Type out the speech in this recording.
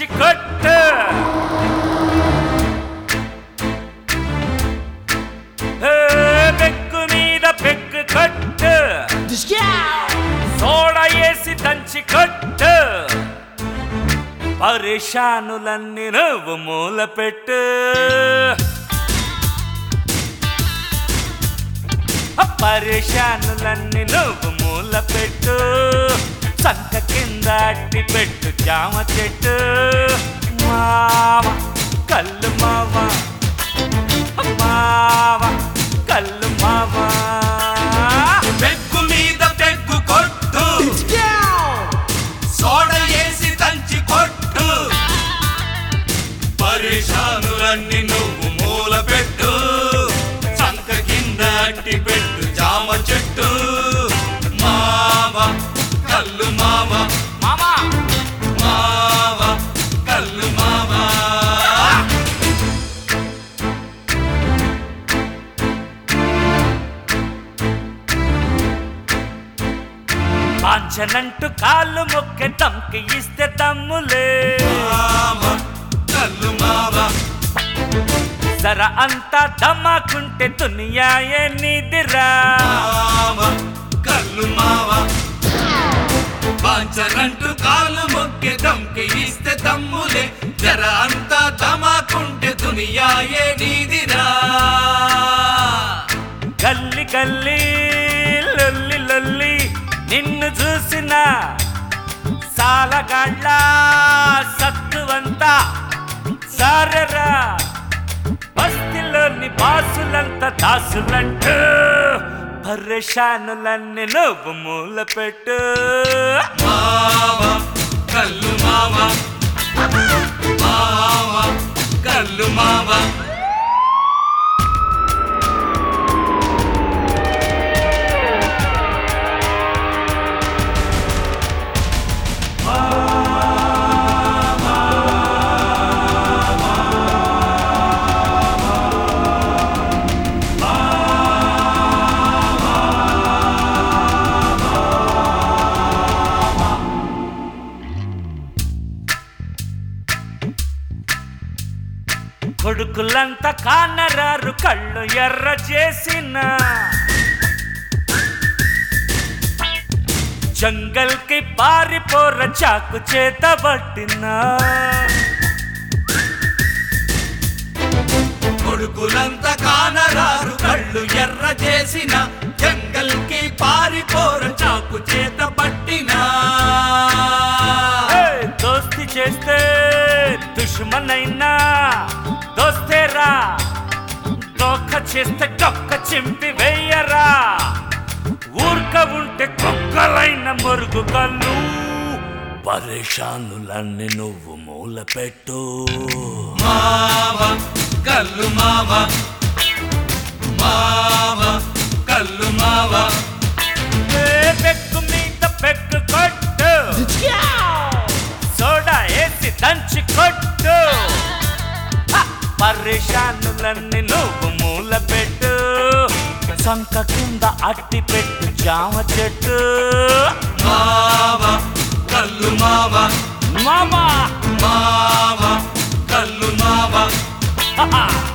దంచి కొట్టు ఏ, పెక్కు మీద పెక్కు కొట్టు సోడా వేసి దంచి కొట్టు పరేషానులన్నీ నువ్వు మూల పెట్టు పరేషానులన్నీ నువ్వు మూల పెట్టు సంక కింద అట్టి పెట్టు జామ చెట్టు మావ కళ్ళు మావ మావ కళ్ళు మావ పెగ్గు మీద పెగ్గు కొట్టు సోడ వేసి దంచి కొట్టు పరేషానులన్నీ నువ్వు మూల పెట్టు సంక కింద అట్టి పెట్టు జామ చెట్టు మావ కల్లు మావ మామా మావ కల్లు మావ పాంచనంటూ కాళ్ళు మొక్కె తమ్కి ఇస్తే తమ్ములే మావ కల్లు మావ సర అంతా దమ్మాకుంటే దునియాయే నీదిరా మావ కల్లు మావ వాంచనంటూ కాలు మొక్కె దమ్కి ఇస్తే తమ్ములే జర అంతా దమాకుంటే దునియాయే నీదిరా గల్లి గల్లి లొల్లి లొల్లి నిన్ను చూసిన సాలగాళ్ళ సత్తువంతా సారరా బస్తిలోని బాసులంతా దాసులంటూ పరేషానులన్నీ నువ్వు మూల పెట్టు మావ కల్లు మావ మావ కల్లు మావ కొడుకులంతా కానరారు కళ్ళు ఎర్ర చేసిన జంగల్కి పారిపోర చాకు చేత పట్టినా కొడుకులంతా కానరారు కళ్ళు ఎర్ర చేసిన జంగల్కి పారిపోర చాకు చేత పట్టినా ఏ, దోస్తి చేస్తే దుష్మనైనా దోస్తేరా దోఖ చేస్తే డొక్క చింపి వెయ్యరా ఊర్క ఉంటే కుక్కలైన మురుగు కళ్ళు పరేషానులన్నీ నువ్వు మూల పెట్టు మావ కల్లు మావ మావ కల్లు మావ ఏ, పెక్కు మీద పెక్కు కొట్టు సోడా వేసి దంచి కొట్టు హ! పరేషానులన్నీ నువ్వు మూల పెట్టు సంక కింద అట్టి పెట్టు జామ చెట్టు మావ కల్లు మావ మామా మావ కల్లు మావ హ!